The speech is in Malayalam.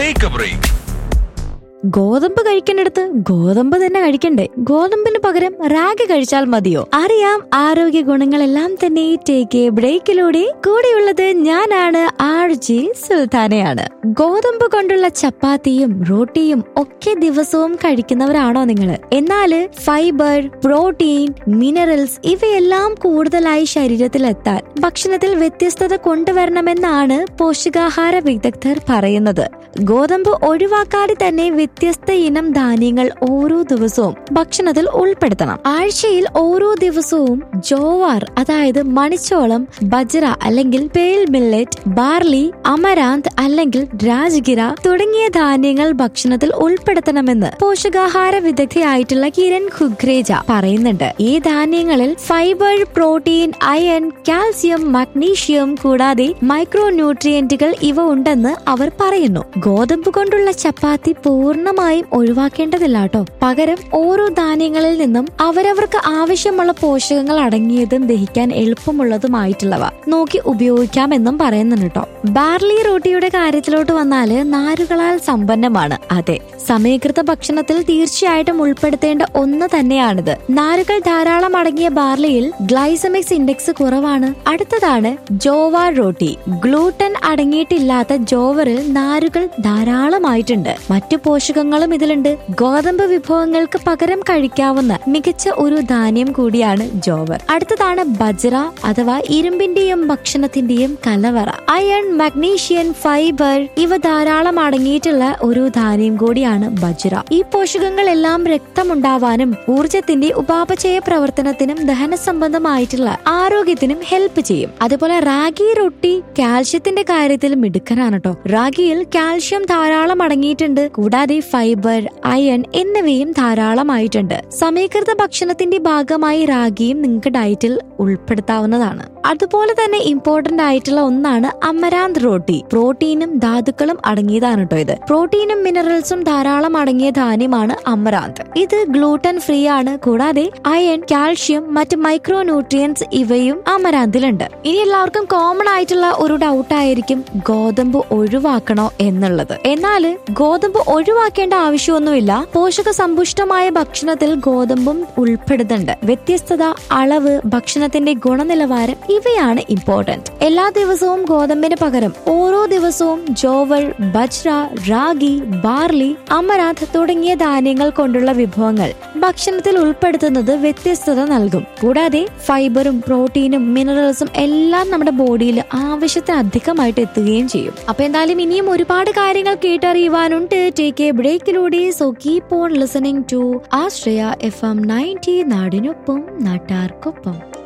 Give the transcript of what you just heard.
ടേക്ക് എ ബ്രേക്ക് ഗോതമ്പ് കഴിക്കുന്നിടത്ത് ഗോതമ്പ് തന്നെ കഴിക്കണ്ടേ ഗോതമ്പിന് പകരം റാഗ് കഴിച്ചാൽ മതിയോ അറിയാം ആരോഗ്യ ഗുണങ്ങളെല്ലാം തന്നെ ടേക്ക് ബ്രേക്കിലൂടെ കൂടെയുള്ളത് ഞാനാണ് ആർ ജി സുൽത്താനയാണ് ഗോതമ്പ് കൊണ്ടുള്ള ചപ്പാത്തിയും റോട്ടിയും ഒക്കെ ദിവസവും കഴിക്കുന്നവരാണോ നിങ്ങൾ എന്നാല് ഫൈബർ പ്രോട്ടീൻ മിനറൽസ് ഇവയെല്ലാം കൂടുതലായി ശരീരത്തിലെത്താൻ ഭക്ഷണത്തിൽ വ്യത്യസ്തത കൊണ്ടുവരണമെന്നാണ് പോഷകാഹാര വിദഗ്ധർ പറയുന്നത് ഗോതമ്പ് ഒഴിവാക്കാതെ തന്നെ വ്യത്യസ്ത ഇനം ധാന്യങ്ങൾ ഓരോ ദിവസവും ഭക്ഷണത്തിൽ ഉൾപ്പെടുത്തണം ആഴ്ചയിൽ ഓരോ ദിവസവും ജോവാർ അതായത് മണിച്ചോളം ബജ്ര അല്ലെങ്കിൽ പേൽ മില്ലറ്റ് ബാർലി അമരാന്ത് അല്ലെങ്കിൽ രാജഗിര തുടങ്ങിയ ധാന്യങ്ങൾ ഭക്ഷണത്തിൽ ഉൾപ്പെടുത്തണമെന്ന് പോഷകാഹാര വിദഗ്ധയായിട്ടുള്ള കിരൺ ഖുഗ്രേജ പറയുന്നുണ്ട് ഈ ധാന്യങ്ങളിൽ fibre protein iron calcium magnesium കൂടാതെ മൈക്രോ ന്യൂട്രിയന്റുകൾ ഇവ ഉണ്ടെന്ന് അവർ പറയുന്നു ഗോതമ്പ് കൊണ്ടുള്ള ചപ്പാത്തി പൂർണ്ണമായും ഒഴിവാക്കേണ്ടതില്ല കേട്ടോ പകരം ഓരോ ധാന്യങ്ങളിൽ നിന്നും അവരവർക്ക് ആവശ്യമുള്ള പോഷകങ്ങൾ അടങ്ങിയതും ദഹിക്കാൻ എളുപ്പമുള്ളതുമായിട്ടുള്ളവ നോക്കി ഉപയോഗിക്കാമെന്നും പറയുന്നുണ്ട് കേട്ടോ ബാർലി റോട്ടിയുടെ കാര്യത്തിലോട്ട് വന്നാല് നാരുകളാൽ സമ്പന്നമാണ് അതെ സമീകൃത ഭക്ഷണത്തിൽ തീർച്ചയായിട്ടും ഉൾപ്പെടുത്തേണ്ട ഒന്ന് തന്നെയാണിത് നാരുകൾ ധാരാളം അടങ്ങിയ ബാർലിയിൽ ഗ്ലൈസമിക്സ് ഇൻഡെക്സ് കുറവാണ് അടുത്തതാണ് ജോവാർ റോട്ടി ഗ്ലൂട്ടൻ അടങ്ങിയിട്ടില്ലാത്ത ജോവറിൽ നാരുകൾ ധാരാളമായിട്ടുണ്ട് മറ്റു പോഷകങ്ങളും ഇതിലുണ്ട് ഗോതമ്പ് വിഭവങ്ങൾക്ക് പകരം കഴിക്കാവുന്ന മികച്ച ഒരു ധാന്യം കൂടിയാണ് ജോവർ അടുത്തതാണ് ബജ്ര അഥവാ ഇരുമ്പിന്റെയും ഭക്ഷണത്തിന്റെയും കലവറ അയൺ മഗ്നീഷ്യൻ ഫൈബർ ഇവ ധാരാളം അടങ്ങിയിട്ടുള്ള ഒരു ധാന്യം കൂടിയാണ് ബജ്ര ഈ പോഷകങ്ങളെല്ലാം രക്തമുണ്ടാവാനും ഊർജത്തിന്റെ ഉപാപചയ പ്രവർത്തനത്തിനും ദഹന സംബന്ധമായിട്ടുള്ള ആരോഗ്യത്തിനും ഹെൽപ്പ് ചെയ്യും അതുപോലെ റാഗി റൊട്ടി കാൽഷ്യത്തിന്റെ കാര്യത്തിൽ മിടുക്കനാണ് കേട്ടോ റാഗിയിൽ കാൽഷ്യം ധാരാളം അടങ്ങിയിട്ടുണ്ട് കൂടാതെ ഫൈബർ അയൺ എന്നിവയും ധാരാളമായിട്ടുണ്ട് സമീകൃത ഭക്ഷണത്തിന്റെ ഭാഗമായി റാഗിയും നിങ്ങൾക്ക് ഡയറ്റിൽ ഉൾപ്പെടുത്താവുന്നതാണ് അതുപോലെ തന്നെ ഇമ്പോർട്ടന്റ് ആയിട്ടുള്ള ഒന്നാണ് അമരാന്ത് റോട്ടി പ്രോട്ടീനും ധാതുക്കളും അടങ്ങിയതാണ് കേട്ടോ ഇത് പ്രോട്ടീനും മിനറൽസും ധാരാളം അടങ്ങിയ ധാന്യമാണ് അമരാന്ത് ഇത് ഗ്ലൂട്ടൻ ഫ്രീ ആണ് കൂടാതെ അയൺ കാൽഷ്യം മറ്റ് മൈക്രോ ന്യൂട്രിയൻസ് ഇവയും അമരാന്തിലുണ്ട് ഇനി എല്ലാവർക്കും കോമൺ ആയിട്ടുള്ള ഒരു ഡൗട്ട് ആയിരിക്കും ഗോതമ്പ് ഒഴിവാക്കണോ എന്നുള്ളത് എന്നാല് ഗോതമ്പ് ഒഴിവാക്കേണ്ട ആവശ്യമൊന്നുമില്ല പോഷക സമ്പുഷ്ടമായ ഭക്ഷണത്തിൽ ഗോതമ്പും ഉൾപ്പെടുന്നുണ്ട് വ്യത്യസ്തത അളവ് ഭക്ഷണത്തിന്റെ ഗുണനിലവാരം ഇവയാണ് ഇമ്പോർട്ടന്റ് എല്ലാ ദിവസവും ഗോതമ്പിന് പകരം ഓരോ ദിവസവും ജോവർ ബജ്ര റാഗി ബാർലി അമരാന്ത് തുടങ്ങിയ ധാന്യങ്ങൾ കൊണ്ടുള്ള വിഭവങ്ങൾ ഭക്ഷണത്തിൽ ഉൾപ്പെടുത്തുന്നത് വ്യത്യസ്തത നൽകും കൂടാതെ ഫൈബറും പ്രോട്ടീനും മിനറൽസും എല്ലാം നമ്മുടെ ബോഡിയിൽ ആവശ്യത്തിന് അധികമായിട്ട് എത്തുകയും ചെയ്യും അപ്പൊ എന്തായാലും ഇനിയും ഒരുപാട് കാര്യങ്ങൾ കേട്ടറിയുവാനുണ്ട് ടേക്ക് എ ബ്രേക്കിലൂടെ so keep on listening to Ashraya F M ninety നാടിനൊപ്പം നാട്ടാർക്കൊപ്പം